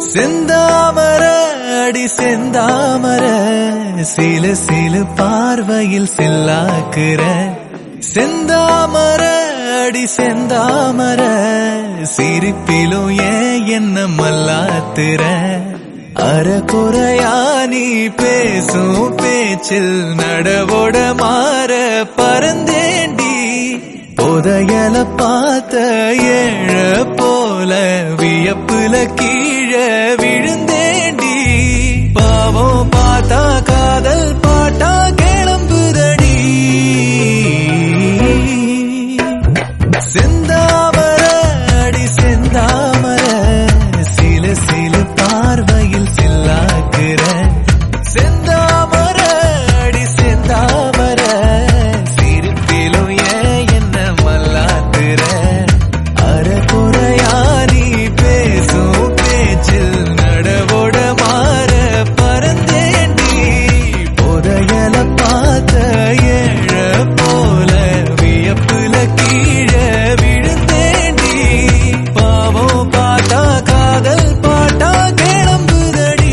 செந்தாமர அடி செந்தாமர சிலு சிலு பார்வையில் சில்லாக்குற செந்தாமர அடி செந்தாமர சிரிப்பிலும் ஏன் என்ன மல்லாத்துற அறகுறையா நீ பேசும் பேச்சில் நடவோட மாற பறந்தேண்டி புதையல பார்த்த ஏழ போல வியப்புல கீழே விழுந்தேண்டி பாவம் பார்த்தா காதல் பாட்டா கிளம்புதடி செந்தாமர அடி செந்தாமர சில சில பார்வையில் சில்லாக்குற செந்தாமர அடி செந்தாமர சிரிப்பிலும் ஏன் என்ன மல்லாத்துற அறகுறையா நீ பேசும் பேச்சில் நடவோட மாற பறந்தேண்டி புதையல பார்த்த ஏழ போல வியப்புல கீழே விழுந்தேண்டி பாவம் பாட்டா காதல் பாட்டா கிளம்புதடி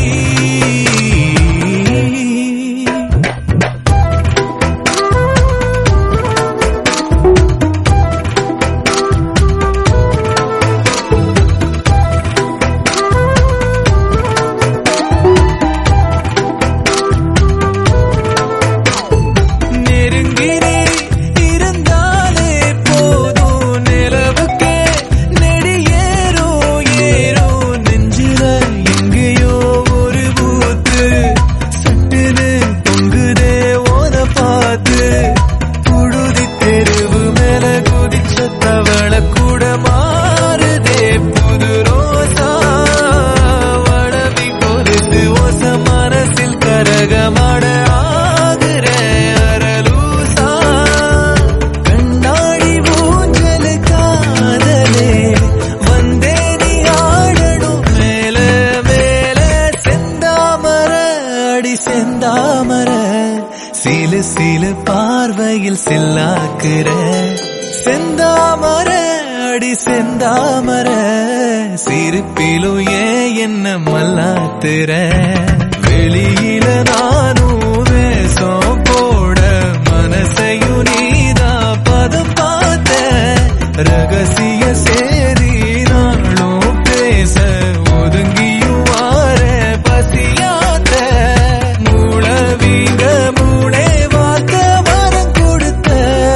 நெருங்கினே இருந்தாலே போதும் நிலவுக்கே நெடியேறோ ஏறோ நெஞ்சில எங்கேயோ ஒரு பூத்து சட்டுன்னு பொங்குதே ஓத பார்த்து புழுதி தெருவு மேல குதிச்ச தவள கூட மாறுதே புது ரோசா வளவி கொலுசு ஓச மனசில் கரகமாட ஆகுற அரலூசா கண்ணாடி ஊஞ்சல் காதலே வந்தே நீ ஆடணும் மேல மேல செந்தாமர அடி செந்தாமர சிலு சிலு பார்வையில் சில்லாக்குற செந்தாமர அடி செந்தாமர சிரிப்பிலும் ஏன் என்ன மல்லாத்துற வெளியில நானும் வேஷம் போட மனசையும் நீதான் பதம் பார்த்த ரகசிய சேரி நாளும் பேச ஒதுங்கியும் வார பசியாத்த மூளவீங்க மூளே வார்த்த வரம் கொடுத்த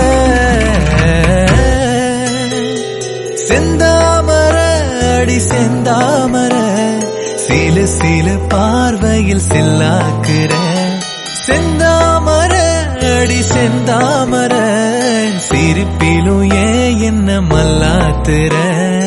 செந்தாமர அடி செந்தாமர சிலு சிலு பார்வையில் சில்லாக்குற செந்தாமர அடி செந்தாமர சிரிப்பிலும் ஏன் என்ன மல்லாத்துற